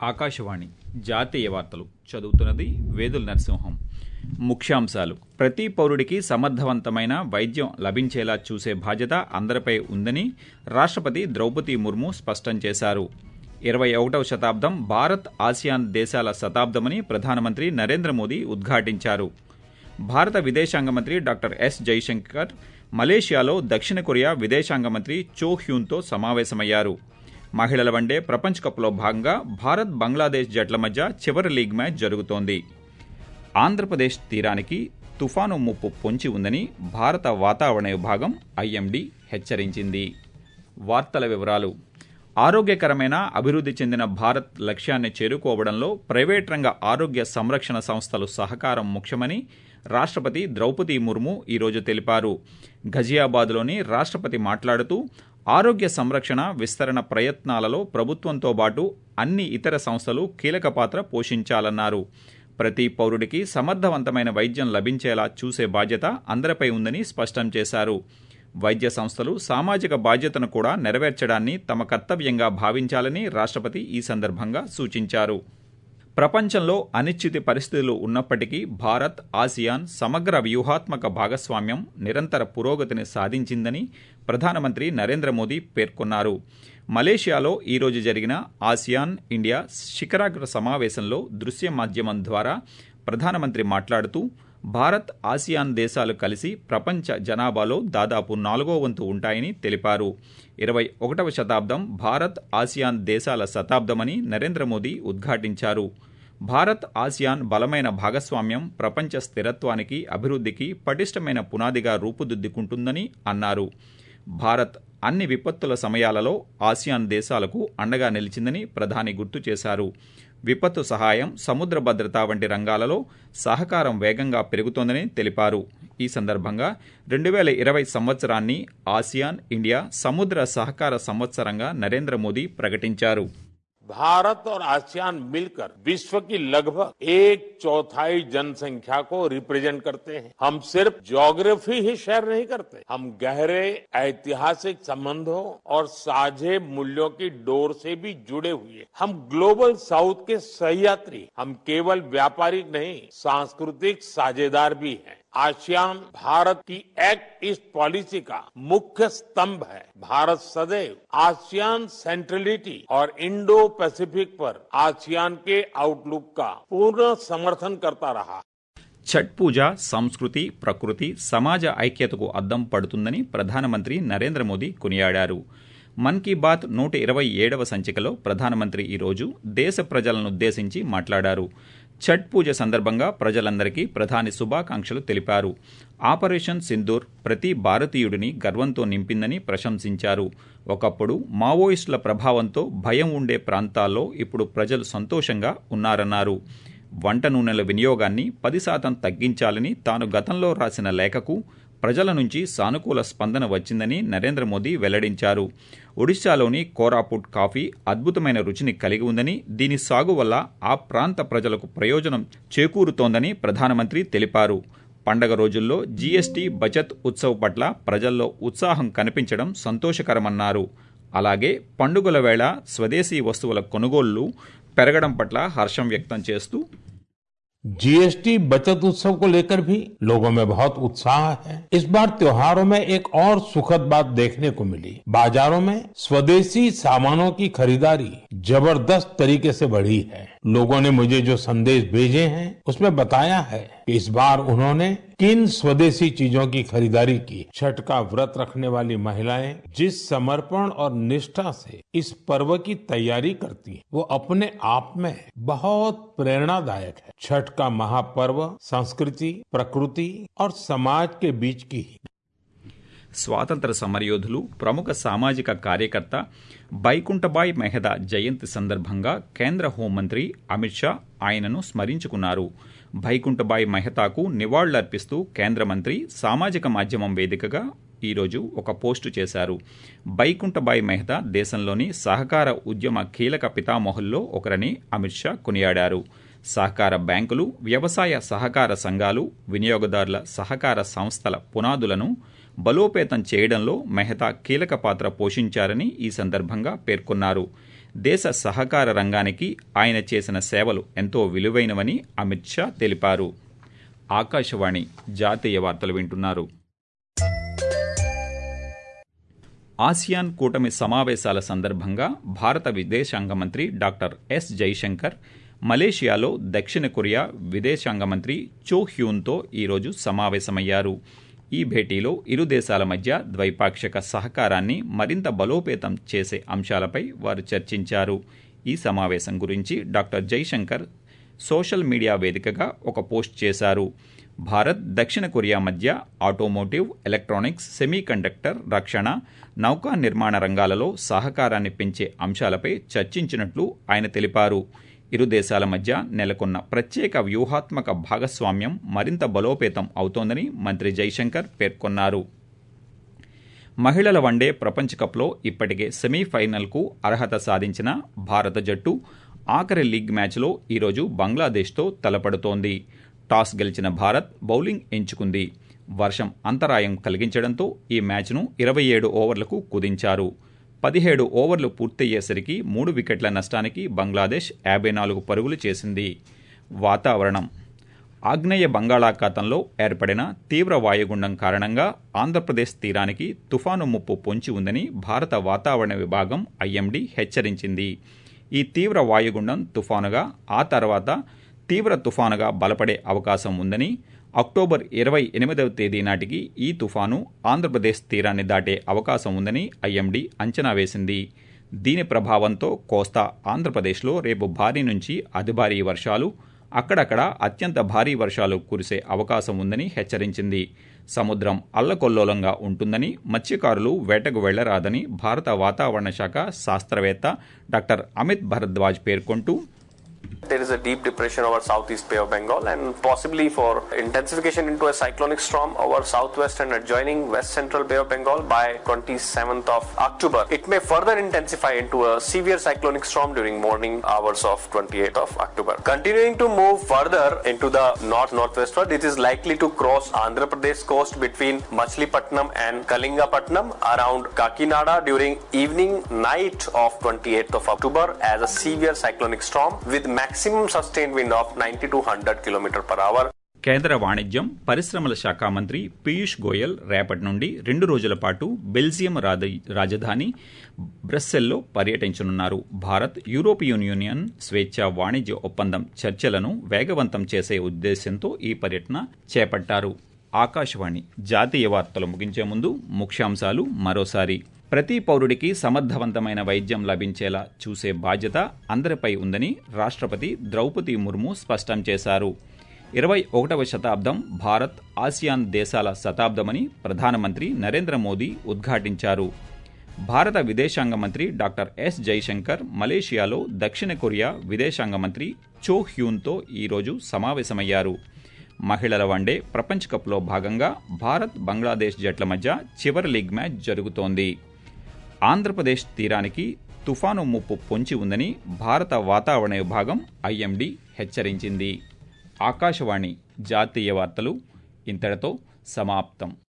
ఆకాశవాణి జాతీయ వార్తలు చదువుతున్నది వేదుల నరసింహం ముఖ్యాంశాలు ప్రతి పౌరుడికి సమర్థవంతమైన వైద్యం లభించేలా చూసే బాధ్యత అందరిపై ఉందని రాష్ట్రపతి ద్రౌపది ముర్ము స్పష్టం చేశారు ఇరవై ఒకటవ శతాబ్దం భారత్ ఆసియాన్ దేశాల శతాబ్దమని ప్రధానమంత్రి నరేంద్ర మోదీ ఉద్ఘాటించారు భారత విదేశాంగ మంత్రి డాక్టర్ ఎస్ జైశంకర్ మలేషియాలో దక్షిణ కొరియా విదేశాంగ మంత్రి చో హ్యూన్తో సమావేశమయ్యారు మహిళల వన్డే ప్రపంచ కప్లో భాగంగా భారత్ బంగ్లాదేశ్ జట్ల మధ్య చివరి లీగ్ మ్యాచ్ జరుగుతోంది ఆంధ్రప్రదేశ్ తీరానికి తుఫాను ముప్పు పొంచి ఉందని భారత వాతావరణ విభాగం ఐఎండీ హెచ్చరించింది వార్తల వివరాలు ఆరోగ్యకరమైన అభివృద్ధి చెందిన భారత్ లక్ష్యాన్ని చేరుకోవడంలో ప్రైవేట్ రంగ ఆరోగ్య సంరక్షణ సంస్థలు సహకారం ముఖ్యమని రాష్ట్రపతి ద్రౌపది ముర్ము ఈరోజు తెలిపారు ఘజియాబాద్లోని రాష్ట్రపతి మాట్లాడుతూ ఆరోగ్య సంరక్షణ విస్తరణ ప్రయత్నాలలో ప్రభుత్వంతో పాటు అన్ని ఇతర సంస్థలు కీలక పాత్ర పోషించాలన్నారు ప్రతి పౌరుడికి సమర్థవంతమైన వైద్యం లభించేలా చూసే బాధ్యత అందరిపై ఉందని స్పష్టం చేశారు వైద్య సంస్థలు సామాజిక బాధ్యతను కూడా నెరవేర్చడాన్ని తమ కర్తవ్యంగా భావించాలని రాష్ట్రపతి ఈ సందర్భంగా సూచించారు ప్రపంచంలో అనిశ్చితి పరిస్థితులు ఉన్నప్పటికీ భారత్ ఆసియాన్ సమగ్ర వ్యూహాత్మక భాగస్వామ్యం నిరంతర పురోగతిని సాధించిందని ప్రధానమంత్రి నరేంద్ర మోదీ పేర్కొన్నారు మలేషియాలో ఈరోజు జరిగిన ఆసియాన్ ఇండియా శిఖరాగ్ర సమావేశంలో దృశ్య మాధ్యమం ద్వారా ప్రధానమంత్రి మాట్లాడుతూ భారత్ ఆసియాన్ దేశాలు కలిసి ప్రపంచ జనాభాలో దాదాపు నాలుగో వంతు ఉంటాయని తెలిపారు ఇరవై ఒకటవ శతాబ్దం భారత్ ఆసియాన్ దేశాల శతాబ్దమని నరేంద్ర మోదీ ఉద్ఘాటించారు భారత్ ఆసియాన్ బలమైన భాగస్వామ్యం ప్రపంచ స్థిరత్వానికి అభివృద్ధికి పటిష్టమైన పునాదిగా రూపుదిద్దుకుంటుందని అన్నారు భారత్ అన్ని విపత్తుల సమయాలలో ఆసియాన్ దేశాలకు అండగా నిలిచిందని ప్రధాని గుర్తు చేశారు విపత్తు సహాయం సముద్ర భద్రత వంటి రంగాలలో సహకారం వేగంగా పెరుగుతోందని తెలిపారు ఈ సందర్భంగా రెండు వేల ఇరవై సంవత్సరాన్ని ఆసియాన్ ఇండియా సముద్ర సహకార సంవత్సరంగా నరేంద్ర మోదీ ప్రకటించారు भारत और आसियान मिलकर विश्व की लगभग एक चौथाई जनसंख्या को रिप्रेजेंट करते हैं हम सिर्फ ज्योग्राफी ही शेयर नहीं करते हम गहरे ऐतिहासिक संबंधों और साझे मूल्यों की डोर से भी जुड़े हुए हम ग्लोबल साउथ के सहयात्री हम केवल व्यापारिक नहीं सांस्कृतिक साझेदार भी हैं आसियान भारत की एक्ट ईस्ट पॉलिसी का मुख्य स्तंभ है भारत सदैव आसियान सेंट्रलिटी और इंडो पैसिफिक पर आसियान के आउटलुक का पूर्ण समर्थन करता रहा ఛట్ పూజ సంస్కృతి ప్రకృతి సమాజ ఐక్యతకు అద్దం పడుతుందని ప్రధానమంత్రి నరేంద్ర మోదీ కొనియాడారు మన్ కీ బాత్ నూట ఇరవై ఏడవ సంచికలో ప్రధానమంత్రి ఈరోజు దేశ ప్రజలనుద్దేశించి మాట్లాడారు ఛట్ పూజ సందర్భంగా ప్రజలందరికీ ప్రధాని శుభాకాంక్షలు తెలిపారు ఆపరేషన్ సింధూర్ ప్రతి భారతీయుడిని గర్వంతో నింపిందని ప్రశంసించారు ఒకప్పుడు మావోయిస్టుల ప్రభావంతో భయం ఉండే ప్రాంతాల్లో ఇప్పుడు ప్రజలు సంతోషంగా ఉన్నారన్నారు వంట నూనెల వినియోగాన్ని పది శాతం తగ్గించాలని తాను గతంలో రాసిన లేఖకు ప్రజల నుంచి సానుకూల స్పందన వచ్చిందని నరేంద్ర మోదీ వెల్లడించారు ఒడిశాలోని కోరాపుట్ కాఫీ అద్భుతమైన రుచిని కలిగి ఉందని దీని సాగు వల్ల ఆ ప్రాంత ప్రజలకు ప్రయోజనం చేకూరుతోందని ప్రధానమంత్రి తెలిపారు పండగ రోజుల్లో జీఎస్టీ బచత్ ఉత్సవ్ పట్ల ప్రజల్లో ఉత్సాహం కనిపించడం సంతోషకరమన్నారు అలాగే పండుగల వేళ స్వదేశీ వస్తువుల కొనుగోళ్లు పెరగడం పట్ల హర్షం వ్యక్తం చేస్తూ जीएसटी बचत उत्सव को लेकर भी लोगों में बहुत उत्साह है इस बार त्योहारों में एक और सुखद बात देखने को मिली बाजारों में स्वदेशी सामानों की खरीदारी जबरदस्त तरीके से बढ़ी है लोगों ने मुझे जो संदेश भेजे हैं उसमें बताया है कि इस बार उन्होंने किन स्वदेशी चीजों की खरीदारी की छठ का व्रत रखने वाली महिलाएं जिस समर्पण और निष्ठा से इस पर्व की तैयारी करती हैं वो अपने आप में बहुत प्रेरणादायक है छठ का महापर्व संस्कृति प्रकृति और समाज के बीच की స్వాతంత్ర సమరయోధులు ప్రముఖ సామాజిక కార్యకర్త బైకుంఠబాయ్ మెహతా జయంతి సందర్భంగా కేంద్ర హోంమంత్రి అమిత్ షా ఆయనను స్మరించుకున్నారు బైకుంఠబాయ్ మెహతాకు నివాళులర్పిస్తూ కేంద్ర మంత్రి సామాజిక మాధ్యమం వేదికగా ఈరోజు ఒక పోస్టు చేశారు బైకుంఠబాయ్ మెహతా దేశంలోని సహకార ఉద్యమ కీలక పితామహుల్లో ఒకరని అమిత్ షా కొనియాడారు సహకార బ్యాంకులు వ్యవసాయ సహకార సంఘాలు వినియోగదారుల సహకార సంస్థల పునాదులను బలోపేతం చేయడంలో మెహతా కీలక పాత్ర పోషించారని ఈ సందర్భంగా పేర్కొన్నారు దేశ సహకార రంగానికి ఆయన చేసిన సేవలు ఎంతో విలువైనవని అమిత్ షా తెలిపారు ఆకాశవాణి జాతీయ వార్తలు వింటున్నారు ఆసియాన్ కూటమి సమావేశాల సందర్భంగా భారత విదేశాంగ మంత్రి డాక్టర్ ఎస్ జైశంకర్ మలేషియాలో దక్షిణ కొరియా విదేశాంగ మంత్రి చో హ్యూన్తో ఈరోజు సమావేశమయ్యారు ఈ భేటీలో ఇరు దేశాల మధ్య ద్వైపాక్షిక సహకారాన్ని మరింత బలోపేతం చేసే అంశాలపై వారు చర్చించారు ఈ సమావేశం గురించి డాక్టర్ జైశంకర్ సోషల్ మీడియా వేదికగా ఒక పోస్ట్ చేశారు భారత్ దక్షిణ కొరియా మధ్య ఆటోమోటివ్ ఎలక్ట్రానిక్స్ సెమీకండక్టర్ రక్షణ నౌకా నిర్మాణ రంగాలలో సహకారాన్ని పెంచే అంశాలపై చర్చించినట్లు ఆయన తెలిపారు ఇరు దేశాల మధ్య నెలకొన్న ప్రత్యేక వ్యూహాత్మక భాగస్వామ్యం మరింత బలోపేతం అవుతోందని మంత్రి జైశంకర్ పేర్కొన్నారు మహిళల వన్డే ప్రపంచ కప్లో ఇప్పటికే సెమీఫైనల్కు అర్హత సాధించిన భారత జట్టు ఆఖరి లీగ్ మ్యాచ్లో ఈరోజు బంగ్లాదేశ్తో తలపడుతోంది టాస్ గెలిచిన భారత్ బౌలింగ్ ఎంచుకుంది వర్షం అంతరాయం కలిగించడంతో ఈ మ్యాచ్ను ఇరవై ఏడు ఓవర్లకు కుదించారు పదిహేడు ఓవర్లు పూర్తయ్యేసరికి మూడు వికెట్ల నష్టానికి బంగ్లాదేశ్ యాభై నాలుగు పరుగులు చేసింది వాతావరణం ఆగ్నేయ బంగాళాఖాతంలో ఏర్పడిన తీవ్ర వాయుగుండం కారణంగా ఆంధ్రప్రదేశ్ తీరానికి తుఫాను ముప్పు పొంచి ఉందని భారత వాతావరణ విభాగం ఐఎండీ హెచ్చరించింది ఈ తీవ్ర వాయుగుండం తుఫానుగా ఆ తర్వాత తీవ్ర తుఫానుగా బలపడే అవకాశం ఉందని అక్టోబర్ ఇరవై ఎనిమిదవ తేదీ నాటికి ఈ తుఫాను ఆంధ్రప్రదేశ్ తీరాన్ని దాటే అవకాశం ఉందని ఐఎండీ అంచనా వేసింది దీని ప్రభావంతో కోస్తా ఆంధ్రప్రదేశ్లో రేపు భారీ నుంచి అతి భారీ వర్షాలు అక్కడక్కడ అత్యంత భారీ వర్షాలు కురిసే అవకాశం ఉందని హెచ్చరించింది సముద్రం అల్లకొల్లోలంగా ఉంటుందని మత్స్యకారులు వేటకు వెళ్లరాదని భారత వాతావరణ శాఖ శాస్త్రవేత్త డాక్టర్ అమిత్ భరద్వాజ్ పేర్కొంటూ There is a deep depression over southeast Bay of Bengal and possibly for intensification into a cyclonic storm over southwest and adjoining west central Bay of Bengal by 27th of October. It may further intensify into a severe cyclonic storm during morning hours of 28th of October. Continuing to move further into the north northwestward, it is likely to cross Andhra Pradesh coast between Machilipatnam and Kalingapatnam around Kakinada during evening night of 28th of October as a severe cyclonic storm with maximum sustained wind of 90 to 100 km per hour. కేంద్ర వాణిజ్యం పరిశ్రమల శాఖ మంత్రి పీయూష్ గోయల్ రేపటి నుండి రెండు రోజుల పాటు బెల్జియం రాజధాని బ్రస్సెల్లో పర్యటించనున్నారు భారత్ యూరోపియన్ యూనియన్ స్వేచ్ఛ వాణిజ్య ఒప్పందం చర్చలను వేగవంతం చేసే ఉద్దేశంతో ఈ పర్యటన చేపట్టారు ఆకాశవాణి జాతీయ వార్తలు ముగించే ముందు ముఖ్యాంశాలు మరోసారి ప్రతి పౌరుడికి సమర్థవంతమైన వైద్యం లభించేలా చూసే బాధ్యత అందరిపై ఉందని రాష్ట్రపతి ద్రౌపది ముర్ము స్పష్టం చేశారు ఇరవై ఒకటవ శతాబ్దం భారత్ ఆసియాన్ దేశాల శతాబ్దమని ప్రధానమంత్రి నరేంద్ర మోదీ ఉద్ఘాటించారు భారత విదేశాంగ మంత్రి డాక్టర్ ఎస్ జైశంకర్ మలేషియాలో దక్షిణ కొరియా విదేశాంగ మంత్రి చో హ్యూన్తో ఈరోజు సమావేశమయ్యారు మహిళల వన్డే ప్రపంచ కప్లో భాగంగా భారత్ బంగ్లాదేశ్ జట్ల మధ్య చివరి లీగ్ మ్యాచ్ జరుగుతోంది ఆంధ్రప్రదేశ్ తీరానికి తుఫాను ముప్పు పొంచి ఉందని భారత వాతావరణ విభాగం ఐఎండీ హెచ్చరించింది ఆకాశవాణి జాతీయ వార్తలు ఇంతటితో సమాప్తం